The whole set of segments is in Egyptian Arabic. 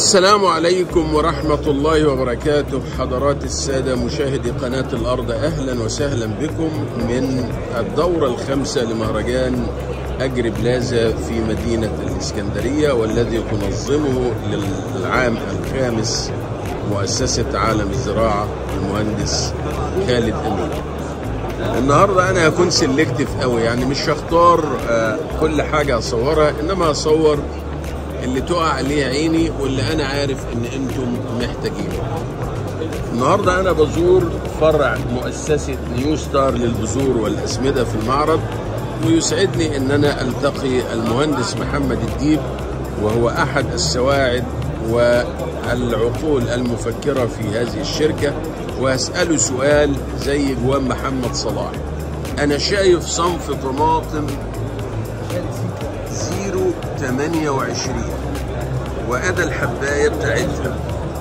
السلام عليكم ورحمة الله وبركاته حضرات السادة مشاهدي قناة الأرض أهلا وسهلا بكم من الدورة الخامسة لمهرجان أجري بلازا في مدينة الإسكندرية والذي تنظمه للعام الخامس مؤسسة عالم الزراعة المهندس خالد أمين النهارده انا هكون سيلكتيف قوي يعني مش هختار آه، كل حاجه اصورها انما اصور اللي تقع عليه عيني واللي انا عارف ان انتم محتاجينه النهارده انا بزور فرع مؤسسه نيو ستار للبذور والاسمده في المعرض ويسعدني ان انا التقي المهندس محمد الديب وهو احد السواعد والعقول المفكره في هذه الشركه واساله سؤال زي جوان محمد صلاح انا شايف صنف طماطم 028 وادى الحبايه بتاعتها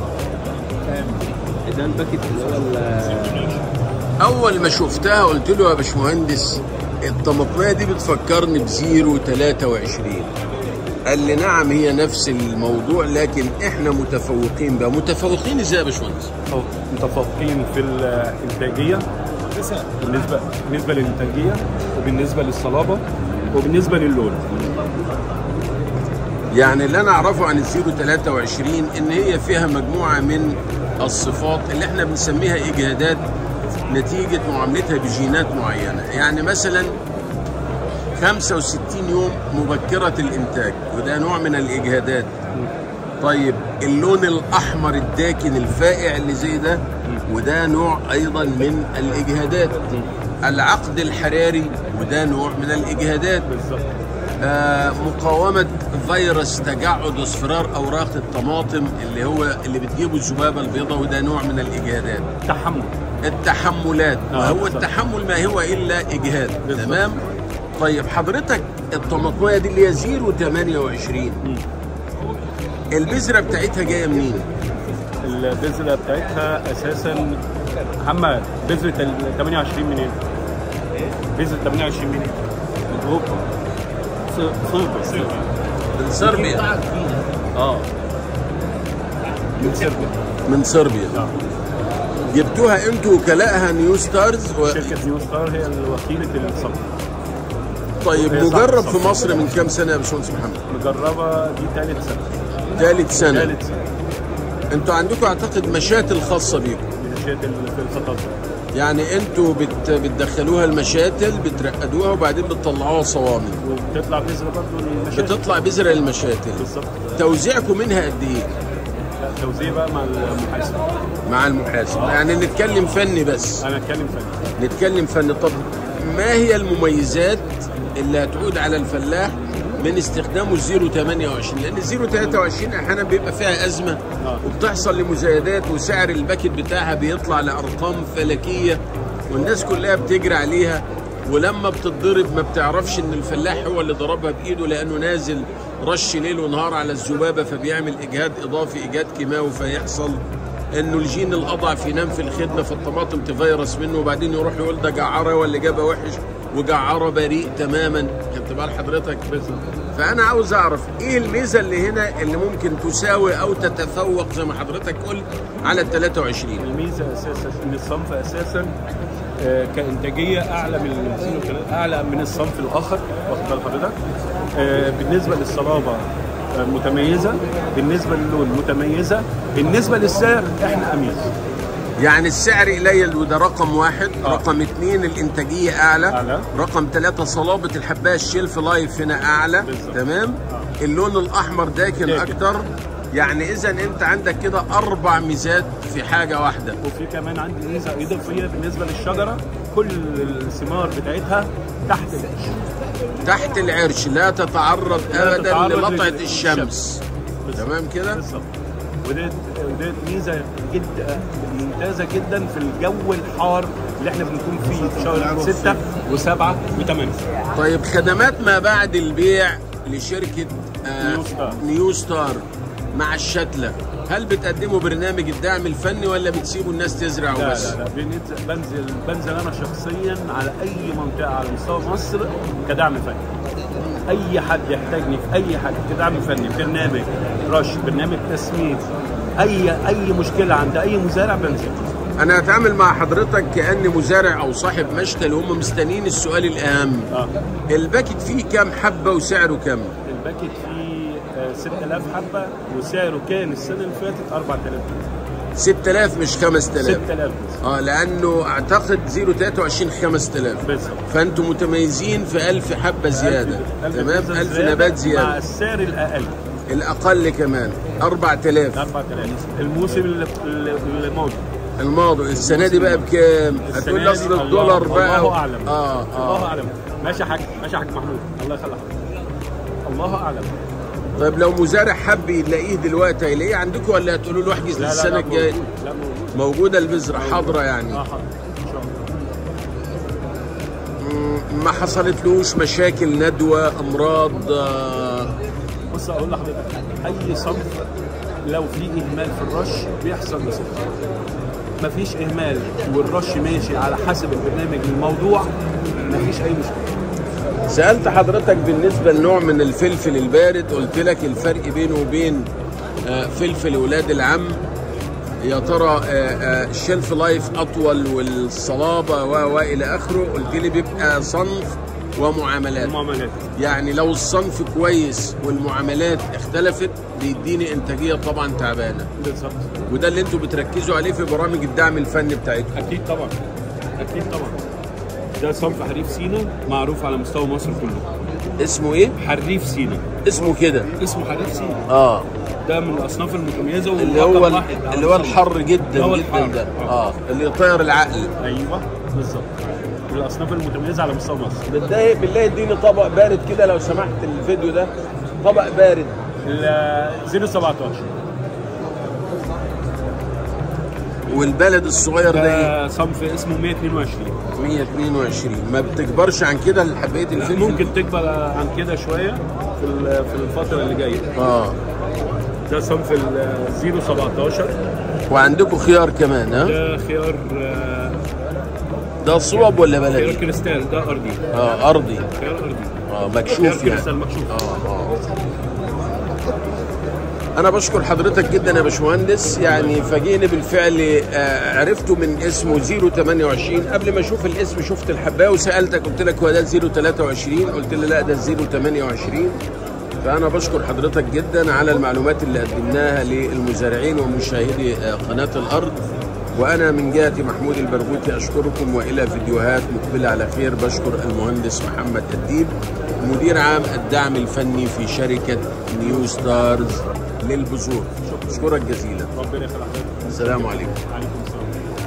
ده الباكت اللي هو ال- اول ما شفتها قلت له يا باشمهندس الطماطميه دي بتفكرني بزيرو 23 قال لي نعم هي نفس الموضوع لكن احنا متفوقين بقى متفوقين ازاي يا باشمهندس أو متفوقين في الانتاجيه بالنسبه بالنسبه للانتاجيه وبالنسبه للصلابه وبالنسبه للون يعني اللي انا اعرفه عن الزيرو 23 ان هي فيها مجموعه من الصفات اللي احنا بنسميها اجهادات نتيجه معاملتها بجينات معينه يعني مثلا 65 يوم مبكره الانتاج وده نوع من الاجهادات طيب اللون الاحمر الداكن الفائع اللي زي ده وده نوع ايضا من الاجهادات العقد الحراري وده نوع من الاجهادات بالظبط آه، مقاومة فيروس تجعد اصفرار أوراق الطماطم اللي هو اللي بتجيبه الذبابة البيضاء وده نوع من الإجهادات تحمل التحملات آه، وهو بالظبط. التحمل ما هو إلا إجهاد بالظبط. تمام طيب حضرتك الطماطمية دي اللي هي 028 البذرة بتاعتها جاية منين؟ البذره بتاعتها اساسا محمد بذره ال 28 منين؟ بذره 28 منين؟ من اوروبا ص- صربيا من صربيا اه من صربيا من صربيا آه. جبتوها انتوا وكلائها نيو ستارز و... شركه نيو ستار هي وكيله الصنف طيب هي صح- مجرب صح. في مصر من كام سنة يا باشمهندس محمد؟ مجربه دي ثالث سنه ثالث سنة ثالث سنه انتوا عندكم اعتقد مشاتل خاصة بيكم من الشهاده اللي في الخطط يعني انتوا بت... بتدخلوها المشاتل بترقدوها وبعدين بتطلعوها صوامي وبتطلع بذره برضه للمشاكل بتطلع بذرة للمشاتل بالظبط توزيعكم منها قد ايه توزيع بقى مع المحاسب مع المحاسب يعني نتكلم فني بس انا اتكلم فني نتكلم فني طب ما هي المميزات اللي هتعود على الفلاح من استخدامه الزيرو 28 لان الزيرو 23 احيانا بيبقى فيها ازمه آه. وبتحصل لمزايدات وسعر الباكت بتاعها بيطلع لارقام فلكيه والناس كلها بتجري عليها ولما بتتضرب ما بتعرفش ان الفلاح هو اللي ضربها بايده لانه نازل رش ليل ونهار على الذبابه فبيعمل اجهاد اضافي اجهاد كيماوي فيحصل انه الجين الاضعف ينام في الخدمه فالطماطم تفيرس منه وبعدين يروح يقول ده جعره ولا جابه وحش وجعره بريء تماما خدت بال حضرتك فانا عاوز اعرف ايه الميزه اللي هنا اللي ممكن تساوي او تتفوق زي ما حضرتك قلت على ال 23 الميزه اساسا ان الصنف اساسا آه، كانتاجيه اعلى من اعلى من الصنف الاخر واخد بال حضرتك آه، بالنسبه للصلابه آه، متميزه بالنسبه للون متميزه بالنسبه للسعر احنا اميز يعني السعر قليل وده رقم واحد آه. رقم اثنين الانتاجيه اعلى, أعلى. رقم ثلاثة صلابه الحبايه الشيلف لايف هنا اعلى بالظبط. تمام اللون الاحمر داكن داكن. اكتر يعني اذا انت عندك كده اربع ميزات في حاجه واحده وفي كمان عندي ميزه اضافيه بالنسبه للشجره كل الثمار بتاعتها تحت العيش تحت العرش لا تتعرض لا ابدا تتعرض للطعه لل- الشمس بالظبط. تمام كده بالظبط وديت وديت ميزه جدا ممتازه جدا في الجو الحار اللي احنا بنكون فيه في شهر 6 و7 و8 طيب خدمات ما بعد البيع لشركه آه نيو ستار. نيو ستار مع الشتله هل بتقدموا برنامج الدعم الفني ولا بتسيبوا الناس تزرع لا وبس لا لا بننزل- بنزل بنزل انا شخصيا على اي منطقه على مستوى مصر كدعم فني اي حد يحتاجني في اي حاجه كدعم فني برنامج رش برنامج تسميد اي اي مشكله عند اي مزارع بنزل انا هتعامل مع حضرتك كاني مزارع او صاحب مشتل وهم مستنيين السؤال الاهم اه الباكت فيه كام حبه وسعره كام الباكت فيه آه، 6000 حبه وسعره كان السنه اللي فاتت 4000 جنيه 6000 مش 5000 6000 بس اه لانه اعتقد 023 5000 بالظبط فانتم متميزين في 1000 حبه زياده ألف تمام بيزنس 1000 زيادة نبات مع زياده السعر الاقل الاقل كمان 4000 4000 الموسم اللي- اللي اللي الماضي الماضي السنه دي بقى بكام هتقول لي السنة اصل دي الدولار الله- بقى الله اعلم اه الله اه اعلم ماشي يا حاج ماشي يا حاج محمود الله يخليك الله اعلم طيب لو مزارع حب يلاقيه دلوقتي هيلاقيه عندكم ولا هتقولوا له احجز لا لا للسنه لا الجايه موجود. لا موجود موجوده البذره حاضره يعني اه حاضر ان شاء الله ما حصلتلوش مشاكل ندوه امراض آه بص اقول لحضرتك اي صنف لو في اهمال في الرش بيحصل مصيبه مفيش اهمال والرش ماشي على حسب البرنامج الموضوع مفيش اي مشكله سألت حضرتك بالنسبة لنوع من الفلفل البارد قلت لك الفرق بينه وبين آه، فلفل ولاد العم يا ترى الشيلف لايف أطول والصلابة و و إلى آخره قلت لي بيبقى صنف ومعاملات المعاملات يعني لو الصنف كويس والمعاملات اختلفت بيديني إنتاجية طبعا تعبانة بالظبط وده اللي انتوا بتركزوا عليه في برامج الدعم الفني بتاعتكم اكيد طبعا اكيد طبعا ده صنف حريف سينا معروف على مستوى مصر كله اسمه ايه؟ حريف سينا اسمه كده اسمه حريف سينا اه ده من الاصناف المتميزه اللي هو ورقم واحد على اللي هو مستوى الحر جدا هو جدا الحر. ده آه. اه اللي يطير العقل ايوه بالظبط من الاصناف المتميزه على مستوى مصر بالله بالله اديني طبق بارد كده لو سمحت الفيديو ده طبق بارد ال 017 والبلد الصغير ده ايه ده صنف اسمه 122 122 ما بتكبرش عن كده حبايه الفلفل ممكن تكبر عن كده شويه في ال- في الفتره اللي جايه اه ده صنف ال 017 وعندكم خيار كمان ها ده خيار آه، ده صوب ولا خيار بلدي كريستال ده ارضي اه ارضي خيار ارضي اه خيار مكشوف يعني كريستال مكشوف اه اه انا بشكر حضرتك جدا يا باشمهندس يعني فاجئني بالفعل آه، عرفته من اسمه 028 قبل ما اشوف الاسم شفت الحبايه وسالتك قلت لك هو ده 023 قلت لي لا ده 028 فانا بشكر حضرتك جدا على المعلومات اللي قدمناها للمزارعين ومشاهدي آه، قناه الارض وانا من جهتي محمود البرغوثي اشكركم والى فيديوهات مقبله على خير بشكر المهندس محمد الديب مدير عام الدعم الفني في شركه نيو ستارز للبذور اشكرك جزيلا ربنا يخليك السلام عليكم عليكم السلام